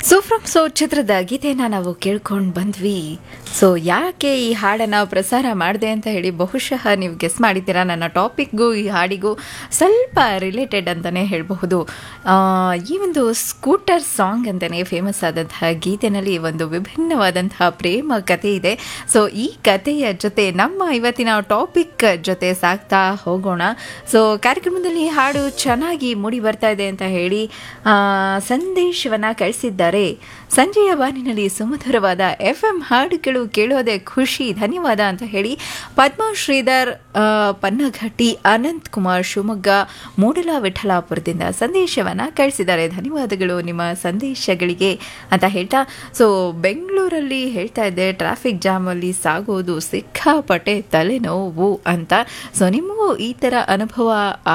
so from so ಚಿತ್ರದ ಗೀತೆನ ನಾವು ಕೇಳ್ಕೊಂಡು ಬಂದ್ವಿ ಸೊ ಯಾಕೆ ಈ ಹಾಡನ್ನು ಪ್ರಸಾರ ಮಾಡಿದೆ ಅಂತ ಹೇಳಿ ಬಹುಶಃ ನೀವು ಗೆಸ್ ಮಾಡಿದ್ದೀರಾ ನನ್ನ ಟಾಪಿಕ್ಗೂ ಈ ಹಾಡಿಗೂ ಸ್ವಲ್ಪ ರಿಲೇಟೆಡ್ ಅಂತಲೇ ಹೇಳಬಹುದು ಆ, ಈ ಒಂದು ಸ್ಕೂಟರ್ ಸಾಂಗ್ ಅಂತಲೇ ಫೇಮಸ್ ಆದಂತಹ ಗೀತೆನಲ್ಲಿ ಒಂದು ವಿಭಿನ್ನವಾದಂತಹ ಪ್ರೇಮ ಕಥೆ ಇದೆ ಸೊ ಈ ಕಥೆಯ ಜೊತೆ ನಮ್ಮ ಇವತ್ತಿನ ಟಾಪಿಕ್ ಜೊತೆ ಸಾಗ್ತಾ ಹೋಗೋಣ ಸೊ ಕಾರ್ಯಕ್ರಮದಲ್ಲಿ ಹಾಡು ಚೆನ್ನಾಗಿ ಮೂಡಿ ಬರ್ತಾ ಇದೆ ಅಂತ ಹೇಳಿ ಆ, ಸಂದೇಶವನ್ನ ಕಳಿಸಿದ್ದಾರೆ ಸಂಜೆಯ ಬಾನಿನಲ್ಲಿ ಸುಮಧುರವಾದ ಎಫ್ ಎಂ ಹಾಡುಗಳು ಕೇಳೋದೇ ಖುಷಿ ಧನ್ಯವಾದ ಅಂತ ಹೇಳಿ ಪದ್ಮ ಶ್ರೀಧರ್ ಆ, ಪನ್ನಘಟ್ಟಿ ಅನಂತ್ ಕುಮಾರ್ ಶಿವಮೊಗ್ಗ ಮೂಡಲ ವಿಠಲಾಪುರದಿಂದ ಸಂದೇಶವನ್ನ ಕಳಿಸಿದ್ದಾರೆ ಧನ್ಯವಾದಗಳು ನಿಮ್ಮ ಸಂದೇಶಗಳಿಗೆ ಅಂತ ಹೇಳ್ತಾ ಸೊ ಬೆಂಗಳೂರಲ್ಲಿ ಹೇಳ್ತಾ ಇದ್ದೆ ಟ್ರಾಫಿಕ್ ಜಾಮಲ್ಲಿ ಸಾಗೋದು ಸಿಕ್ಕಾಪಟ್ಟೆ ತಲೆನೋವು ಅಂತ ಸೊ ನಿಮಗೂ ಈ ಥರ ಅನುಭವ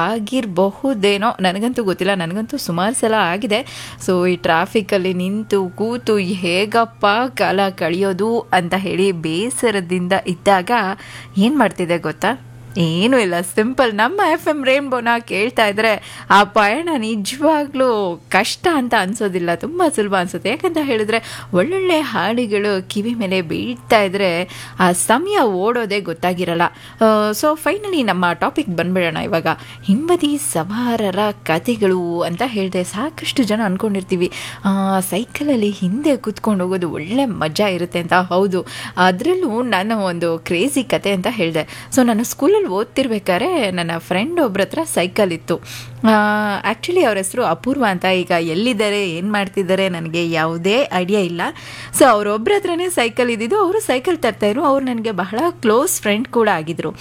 ಆಗಿರಬಹುದೇನೋ ನನಗಂತೂ ಗೊತ್ತಿಲ್ಲ ನನಗಂತೂ ಸುಮಾರು ಸಲ ಆಗಿದೆ ಸೊ ಈ ಟ್ರಾಫಿಕಲ್ಲಿ ನಿಂತು ಕೂತು ಹೇಗಪ್ಪ ಕಾಲ ಕಳೆಯೋದು ಅಂತ ಹೇಳಿ ಬೇಸರದಿಂದ ಇದ್ದಾಗ ಏನು ಮಾಡ್ತಿದ್ದೆ ಗೊತ್ತಾ ಏನೂ ಇಲ್ಲ ಸಿಂಪಲ್ ನಮ್ಮ ಎಫ್ ಎಮ್ ರೇನ್ಬೋನ ಕೇಳ್ತಾ ಇದ್ರೆ ಆ ಪಯಣ ನಿಜವಾಗ್ಲೂ ಕಷ್ಟ ಅಂತ ಅನ್ಸೋದಿಲ್ಲ ತುಂಬ ಸುಲಭ ಅನ್ಸುತ್ತೆ ಯಾಕಂತ ಹೇಳಿದ್ರೆ ಒಳ್ಳೊಳ್ಳೆ ಹಾಡುಗಳು ಕಿವಿ ಮೇಲೆ ಬೀಳ್ತಾ ಇದ್ರೆ ಆ ಸಮಯ ಓಡೋದೇ ಗೊತ್ತಾಗಿರಲ್ಲ ಸೊ ಫೈನಲಿ ನಮ್ಮ ಟಾಪಿಕ್ ಬಂದ್ಬಿಡೋಣ ಇವಾಗ ಹಿಂಬದಿ ಸವಾರರ ಕಥೆಗಳು ಅಂತ ಹೇಳಿದೆ ಸಾಕಷ್ಟು ಜನ ಅನ್ಕೊಂಡಿರ್ತೀವಿ ಆ, ಸೈಕಲಲ್ಲಿ ಹಿಂದೆ ಕೂತ್ಕೊಂಡು ಹೋಗೋದು ಒಳ್ಳೆ ಮಜಾ ಇರುತ್ತೆ ಅಂತ ಹೌದು ಅದರಲ್ಲೂ ನಾನು ಒಂದು ಕ್ರೇಜಿ ಕತೆ ಅಂತ ಹೇಳಿದೆ ಸೊ ನಾನು ಸ್ಕೂಲಲ್ಲಿ ಓದ್ತಿರ್ಬೇಕಾದ್ರೆ ನನ್ನ ಫ್ರೆಂಡ್ ಒಬ್ರ ಹತ್ರ ಸೈಕಲ್ ಇತ್ತು ಆ್ಯಕ್ಚುಲಿ ಅವ್ರ ಹೆಸರು ಅಪೂರ್ವ ಅಂತ ಈಗ ಎಲ್ಲಿದ್ದಾರೆ ಏನು ಮಾಡ್ತಿದ್ದಾರೆ ನನಗೆ ಯಾವುದೇ ಐಡಿಯಾ ಇಲ್ಲ ಸೊ ಅವರೊಬ್ಬರ ಹತ್ರನೇ ಸೈಕಲ್ ಇದ್ದಿದ್ದು ಅವರು ಸೈಕಲ್ ತರ್ತಾಯಿದ್ರು ಅವ್ರು ನನಗೆ ಬಹಳ ಕ್ಲೋಸ್ ಫ್ರೆಂಡ್ ಕೂಡ ಆಗಿದ್ರು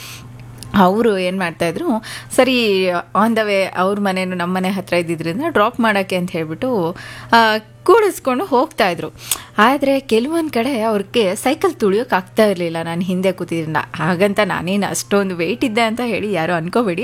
ಅವರು ಏನು ಮಾಡ್ತಾಯಿದ್ರು ಸರಿ ಆನ್ ದ ವೇ ಅವ್ರ ಮನೇನು ನಮ್ಮ ಮನೆ ಹತ್ರ ಇದ್ದಿದ್ದರಿಂದ ಡ್ರಾಪ್ ಮಾಡೋಕ್ಕೆ ಅಂತ ಹೇಳ್ಬಿಟ್ಟು ಆ, ಕೂಡಿಸ್ಕೊಂಡು ಹೋಗ್ತಾ ಇದ್ರು ಆದರೆ ಕೆಲವೊಂದು ಕಡೆ ಅವ್ರಿಗೆ ಸೈಕಲ್ ತುಳಿಯೋಕೆ ಆಗ್ತಾ ಇರಲಿಲ್ಲ ನಾನು ಹಿಂದೆ ಕೂತಿದ್ರಿಂದ ಹಾಗಂತ ನಾನೇನು ಅಷ್ಟೊಂದು ವೆಯ್ಟ್ ಇದ್ದೆ ಅಂತ ಹೇಳಿ ಯಾರು ಅನ್ಕೋಬೇಡಿ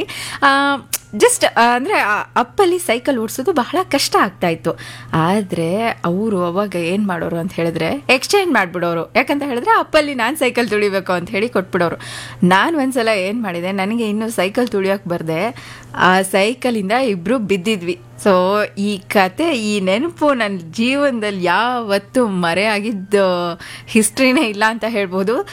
ಜಸ್ಟ್ ಅಂದರೆ ಅಪ್ಪಲ್ಲಿ ಸೈಕಲ್ ಓಡಿಸೋದು ಬಹಳ ಕಷ್ಟ ಆಗ್ತಾ ಇತ್ತು ಆದರೆ ಅವರು ಅವಾಗ ಏನು ಮಾಡೋರು ಅಂತ ಹೇಳಿದ್ರೆ ಎಕ್ಸ್ಚೇಂಜ್ ಮಾಡಿಬಿಡೋರು ಯಾಕಂತ ಹೇಳಿದ್ರೆ ಅಪ್ಪಲ್ಲಿ ನಾನು ಸೈಕಲ್ ತುಳಿಬೇಕು ಅಂತ ಹೇಳಿ ಕೊಟ್ಬಿಡೋರು ನಾನು ಒಂದ್ಸಲ ಏನು ಮಾಡಿದೆ ನನಗೆ ಇನ್ನೂ ಸೈಕಲ್ ತುಳಿಯೋಕೆ ಬರದೆ ಆ ಸೈಕಲಿಂದ ಇಬ್ಬರು ಬಿದ್ದಿದ್ವಿ ಸೊ ಈ ಕತೆ ಈ ನೆನಪು ನನ್ನ ಜೀವನದಲ್ಲಿ ಯಾವತ್ತೂ ಮರೆಯಾಗಿದ್ದ ಹಿಸ್ಟ್ರಿನೇ ಇಲ್ಲ ಅಂತ ಹೇಳ್ಬೋದು